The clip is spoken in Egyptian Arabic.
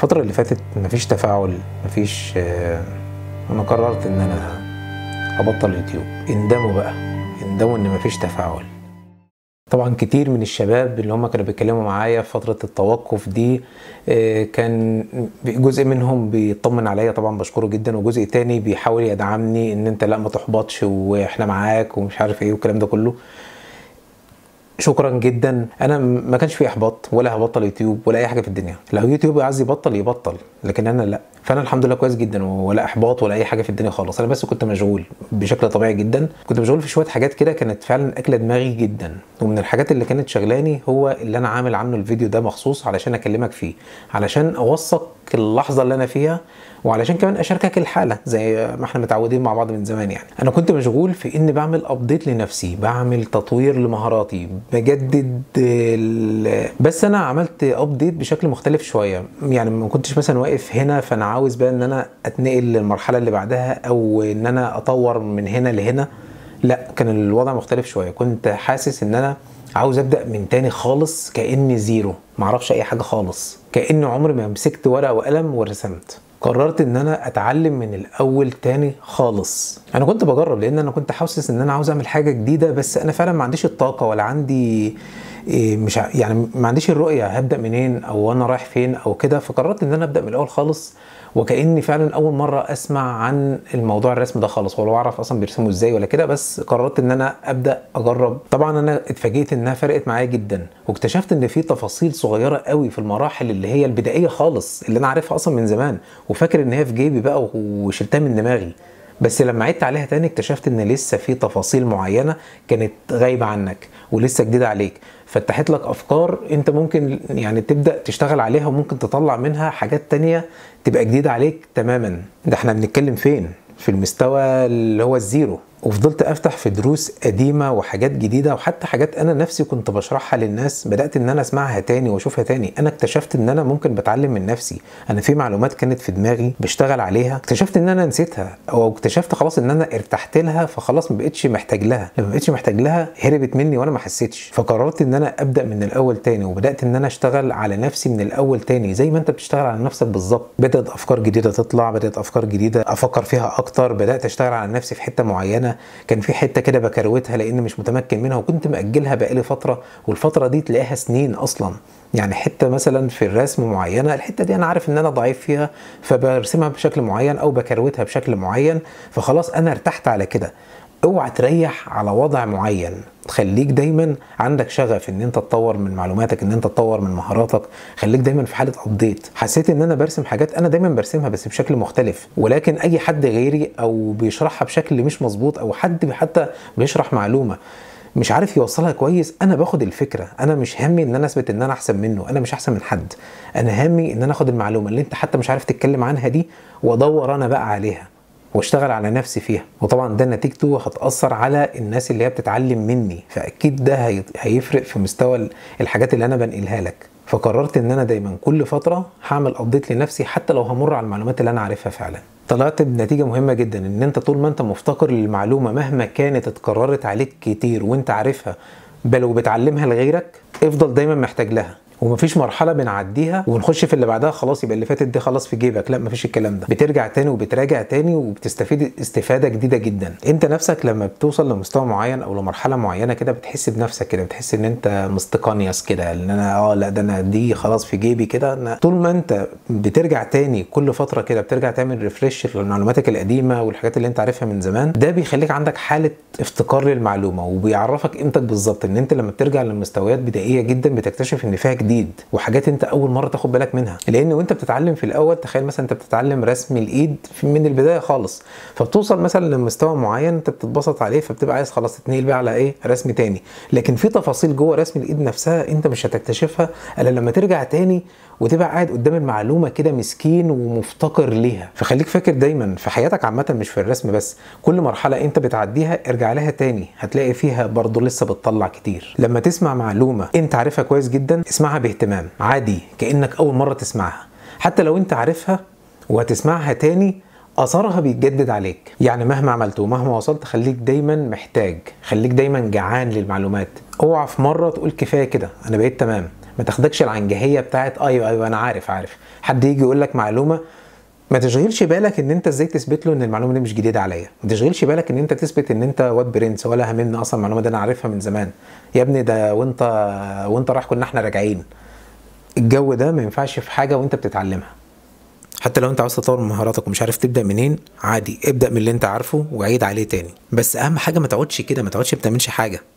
الفترة اللي فاتت مفيش تفاعل مفيش آه، انا قررت ان انا ابطل يوتيوب اندموا بقى اندموا ان مفيش تفاعل طبعا كتير من الشباب اللي هم كانوا بيتكلموا معايا في فترة التوقف دي آه، كان جزء منهم بيطمن عليا طبعا بشكره جدا وجزء تاني بيحاول يدعمني ان انت لا ما تحبطش واحنا معاك ومش عارف ايه والكلام ده كله شكرا جدا انا م- ما كانش في احباط ولا هبطل يوتيوب ولا اي حاجه في الدنيا لو يوتيوب عايز يبطل يبطل لكن انا لا فانا الحمد لله كويس جدا ولا احباط ولا اي حاجه في الدنيا خالص انا بس كنت مشغول بشكل طبيعي جدا كنت مشغول في شويه حاجات كده كانت فعلا اكله دماغي جدا ومن الحاجات اللي كانت شغلاني هو اللي انا عامل عنه الفيديو ده مخصوص علشان اكلمك فيه علشان اوثق اللحظه اللي انا فيها وعلشان كمان اشاركك الحاله زي ما احنا متعودين مع بعض من زمان يعني انا كنت مشغول في اني بعمل ابديت لنفسي بعمل تطوير لمهاراتي بجدد ال... بس انا عملت ابديت بشكل مختلف شويه يعني ما كنتش مثلا واقف هنا فانا عاوز بقى ان انا اتنقل للمرحله اللي بعدها او ان انا اطور من هنا لهنا لا كان الوضع مختلف شويه كنت حاسس ان انا عاوز ابدا من تاني خالص كاني زيرو معرفش اي حاجه خالص كاني عمري ما مسكت ورقه وقلم ورسمت قررت ان انا اتعلم من الاول تاني خالص انا كنت بجرب لان انا كنت حاسس ان انا عاوز اعمل حاجه جديده بس انا فعلا ما عنديش الطاقه ولا عندي إيه مش ع- يعني ما عنديش الرؤيه هبدا منين او انا رايح فين او كده فقررت ان انا ابدا من الاول خالص وكاني فعلا اول مره اسمع عن الموضوع الرسم ده خالص ولا اعرف اصلا بيرسموا ازاي ولا كده بس قررت ان انا ابدا اجرب طبعا انا اتفاجئت انها فرقت معايا جدا واكتشفت ان في تفاصيل صغيره قوي في المراحل اللي هي البدائيه خالص اللي انا عارفها اصلا من زمان وفاكر ان هي في جيبي بقى وشلتها من دماغي بس لما عدت عليها تاني اكتشفت ان لسه في تفاصيل معينه كانت غايبه عنك ولسه جديده عليك فتحت لك افكار انت ممكن يعني تبدا تشتغل عليها وممكن تطلع منها حاجات تانية تبقى جديده عليك تماما ده احنا بنتكلم فين في المستوى اللي هو الزيرو وفضلت افتح في دروس قديمه وحاجات جديده وحتى حاجات انا نفسي كنت بشرحها للناس بدات ان انا اسمعها تاني واشوفها تاني انا اكتشفت ان انا ممكن بتعلم من نفسي انا في معلومات كانت في دماغي بشتغل عليها اكتشفت ان انا نسيتها او اكتشفت خلاص ان انا ارتحت لها فخلاص ما بقتش محتاج لها لما ما بقتش محتاج لها هربت مني وانا ما حسيتش فقررت ان انا ابدا من الاول تاني وبدات ان انا اشتغل على نفسي من الاول تاني زي ما انت بتشتغل على نفسك بالظبط بدات افكار جديده تطلع بدات افكار جديده افكر فيها اكتر بدات اشتغل على نفسي في حته معينه كان في حته كده بكروتها لان مش متمكن منها وكنت ماجلها بقالي فتره والفتره دي تلاقيها سنين اصلا يعني حته مثلا في الرسم معينه الحته دي انا عارف ان انا ضعيف فيها فبرسمها بشكل معين او بكروتها بشكل معين فخلاص انا ارتحت على كده اوعى تريح على وضع معين خليك دايما عندك شغف ان انت تطور من معلوماتك ان انت تطور من مهاراتك خليك دايما في حاله ابديت حسيت ان انا برسم حاجات انا دايما برسمها بس بشكل مختلف ولكن اي حد غيري او بيشرحها بشكل مش مظبوط او حد حتى بيشرح معلومه مش عارف يوصلها كويس انا باخد الفكره انا مش همي ان انا اثبت ان انا احسن منه انا مش احسن من حد انا همي ان انا اخد المعلومه اللي انت حتى مش عارف تتكلم عنها دي وادور انا بقى عليها واشتغل على نفسي فيها وطبعا ده نتيجته هتاثر على الناس اللي هي بتتعلم مني فاكيد ده هي- هيفرق في مستوى ال- الحاجات اللي انا بنقلها لك فقررت ان انا دايما كل فتره هعمل ابديت لنفسي حتى لو همر على المعلومات اللي انا عارفها فعلا طلعت بنتيجه مهمه جدا ان انت طول ما انت مفتقر للمعلومه مهما كانت اتكررت عليك كتير وانت عارفها بل وبتعلمها لغيرك افضل دايما محتاج لها ومفيش مرحله بنعديها ونخش في اللي بعدها خلاص يبقى اللي فاتت دي خلاص في جيبك لا مفيش الكلام ده بترجع تاني وبتراجع تاني وبتستفيد استفاده جديده جدا انت نفسك لما بتوصل لمستوى معين او لمرحله معينه كده بتحس بنفسك كده بتحس ان انت مستقنيس كده ان انا اه لا ده انا دي خلاص في جيبي كده أنا طول ما انت بترجع تاني كل فتره كده بترجع تعمل ريفرش لمعلوماتك القديمه والحاجات اللي انت عارفها من زمان ده بيخليك عندك حاله افتقار للمعلومه وبيعرفك قيمتك بالظبط ان انت لما بترجع لمستويات بدائيه جدا بتكتشف ان فيها جديد وحاجات انت اول مره تاخد بالك منها لان وانت بتتعلم في الاول تخيل مثلا انت بتتعلم رسم الايد في- من البدايه خالص فبتوصل مثلا لمستوى معين انت بتتبسط عليه فبتبقى عايز خلاص تتنقل بقى على ايه رسم تاني لكن في تفاصيل جوه رسم الايد نفسها انت مش هتكتشفها الا لما ترجع تاني وتبقى قاعد قدام المعلومه كده مسكين ومفتقر ليها فخليك فاكر دايما في حياتك عامه مش في الرسم بس كل مرحله انت بتعديها ارجع لها تاني هتلاقي فيها برضه لسه بتطلع كتير لما تسمع معلومه انت عارفها كويس جدا اسمعها باهتمام عادي كانك اول مره تسمعها حتى لو انت عارفها وهتسمعها تاني اثرها بيتجدد عليك يعني مهما عملت ومهما وصلت خليك دايما محتاج خليك دايما جعان للمعلومات اوعى في مره تقول كفايه كده انا بقيت تمام ما تاخدكش العنجهيه بتاعت ايوه ايوه انا عارف عارف حد يجي يقول لك معلومه ما تشغلش بالك ان انت ازاي تثبت له ان المعلومه دي مش جديده عليا ما تشغلش بالك ان انت تثبت ان انت واد برنس ولا هممني اصلا المعلومه دي انا عارفها من زمان يا ابني ده وانت وانت رايح كنا احنا راجعين الجو ده ما ينفعش في حاجه وانت بتتعلمها حتى لو انت عاوز تطور من مهاراتك ومش عارف تبدا منين عادي ابدا من اللي انت عارفه وعيد عليه تاني بس اهم حاجه ما تقعدش كده ما تقعدش ما بتعملش حاجه